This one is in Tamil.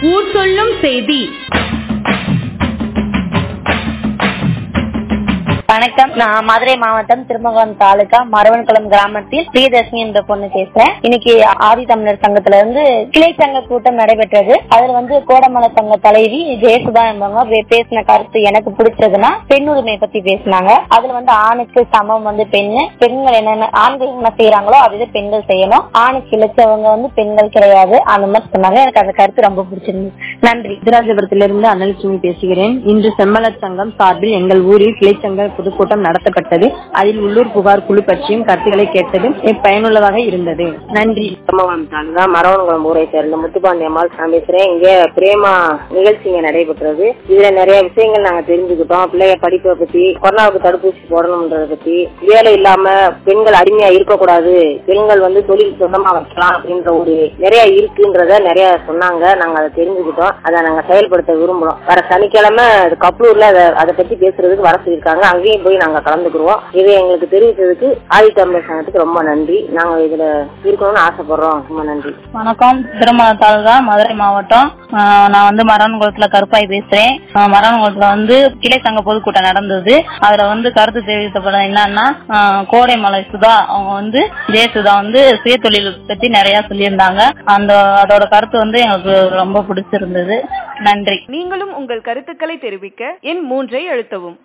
ஊர் சொல்லும் செய்தி வணக்கம் நான் மதுரை மாவட்டம் திருமங்கலம் தாலுகா மரவன்குளம் கிராமத்தில் பிரியதர்ஷினி என்ற பொண்ணு பேசுறேன் இன்னைக்கு ஆதி தமிழர் சங்கத்துல இருந்து கிளை சங்க கூட்டம் நடைபெற்றது அதுல வந்து கோடமலை சங்க தலைவி ஜெயசுதா என்பவங்க பே- பேசின கருத்து எனக்கு பிடிச்சதுன்னா பெண் உரிமை பத்தி பேசினாங்க அதுல வந்து ஆணுக்கு சமம் வந்து பெண்ணு பெண்கள் என்னென்ன ஆண்கள் என்ன செய்யறாங்களோ அதுவே பெண்கள் செய்யணும் ஆணுக்கு இழைச்சவங்க வந்து பெண்கள் கிடையாது அந்த மாதிரி சொன்னாங்க எனக்கு அந்த கருத்து ரொம்ப பிடிச்சிருந்தது நன்றி சிராஜபுரத்திலிருந்து அன்னலட்சுமி பேசுகிறேன் இன்று செம்மலர் சங்கம் சார்பில் எங்கள் ஊரில் கிளைச்சங்க பொதுக்கூட்டம் நடத்தப்பட்டது அதில் உள்ளூர் புகார் குழு பற்றியும் கருத்துக்களை கேட்டது பயனுள்ளதாக இருந்தது நன்றி கும்பகோணம் தாலுகா மரவன்குளம் ஊரை சேர்ந்த முத்துப்பாண்டி அம்மாள் நான் பேசுறேன் இங்க பிரேமா நிகழ்ச்சி இங்க நடைபெற்றது இதுல நிறைய விஷயங்கள் நாங்க தெரிஞ்சுக்கிட்டோம் பிள்ளைய படிப்பை பத்தி கொரோனாவுக்கு தடுப்பூசி போடணும்ன்றத பத்தி வேலை இல்லாம பெண்கள் அடிமையா இருக்கக்கூடாது பெண்கள் வந்து தொழில் சொந்தமா வைக்கலாம் அப்படின்ற ஒரு நிறைய இருக்குன்றத நிறைய சொன்னாங்க நாங்க அதை தெரிஞ்சுக்கிட்டோம் அதை நாங்க செயல்படுத்த விரும்புறோம் வர சனிக்கிழமை அது கப்பலூர்ல அதை அதை பத்தி பேசுறதுக்கு வர சொல்லியிருக்காங்க அங்கேயும் போய் நாங்க கலந்துக்குருவோம் இதை எங்களுக்கு தெரிவித்ததுக்கு ஆதி தமிழர் சங்கத்துக்கு ரொம்ப நன்றி நாங்க இதுல இருக்கணும்னு ஆசைப்படுறோம் ரொம்ப நன்றி வணக்கம் திருமண தாலுகா மதுரை மாவட்டம் ஆஹ் நான் வந்து மரணகுளத்துல கருப்பாய் பேசுறேன் ஆஹ் மரணகுளத்துல வந்து கிளை சங்க பொதுக்கூட்டம் நடந்தது அதுல வந்து கருத்து தெரிவிக்கப்பட என்னன்னா ஆஹ் கோடைமலை சுதா அவங்க வந்து ஜெய சுதா வந்து சுய தொழில் பத்தி நிறைய சொல்லியிருந்தாங்க அந்த அதோட கருத்து வந்து எங்களுக்கு ரொம்ப பிடிச்சிருந்தது நன்றி நீங்களும் உங்கள் கருத்துக்களை தெரிவிக்க எண் மூன்றை அழுத்தவும்